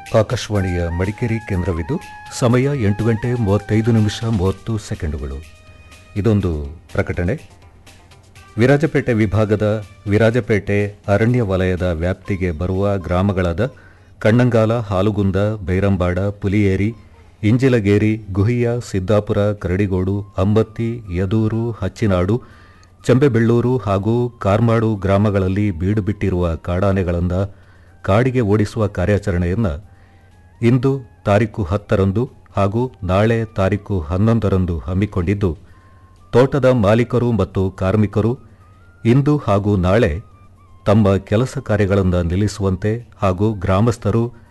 ಆಕಾಶವಾಣಿಯ ಮಡಿಕೇರಿ ಕೇಂದ್ರವಿದ್ದು ಸಮಯ ಎಂಟು ಗಂಟೆ ಮೂವತ್ತೈದು ನಿಮಿಷ ಮೂವತ್ತು ಸೆಕೆಂಡುಗಳು ಇದೊಂದು ಪ್ರಕಟಣೆ ವಿರಾಜಪೇಟೆ ವಿಭಾಗದ ವಿರಾಜಪೇಟೆ ಅರಣ್ಯ ವಲಯದ ವ್ಯಾಪ್ತಿಗೆ ಬರುವ ಗ್ರಾಮಗಳಾದ ಕಣ್ಣಂಗಾಲ ಹಾಲುಗುಂದ ಬೈರಂಬಾಡ ಪುಲಿಯೇರಿ ಇಂಜಿಲಗೇರಿ ಗುಹಿಯ ಸಿದ್ದಾಪುರ ಕರಡಿಗೋಡು ಅಂಬತ್ತಿ ಯದೂರು ಹಚ್ಚಿನಾಡು ಚೆಂಬೆಬೆಳ್ಳೂರು ಹಾಗೂ ಕಾರ್ಮಾಡು ಗ್ರಾಮಗಳಲ್ಲಿ ಬೀಡು ಬಿಟ್ಟಿರುವ ಕಾಡಾನೆಗಳಿಂದ ಕಾಡಿಗೆ ಓಡಿಸುವ ಕಾರ್ಯಾಚರಣೆಯನ್ನು ಇಂದು ತಾರೀಕು ಹತ್ತರಂದು ಹಾಗೂ ನಾಳೆ ತಾರೀಕು ಹನ್ನೊಂದರಂದು ಹಮ್ಮಿಕೊಂಡಿದ್ದು ತೋಟದ ಮಾಲೀಕರು ಮತ್ತು ಕಾರ್ಮಿಕರು ಇಂದು ಹಾಗೂ ನಾಳೆ ತಮ್ಮ ಕೆಲಸ ಕಾರ್ಯಗಳನ್ನು ನಿಲ್ಲಿಸುವಂತೆ ಹಾಗೂ ಗ್ರಾಮಸ್ಥರು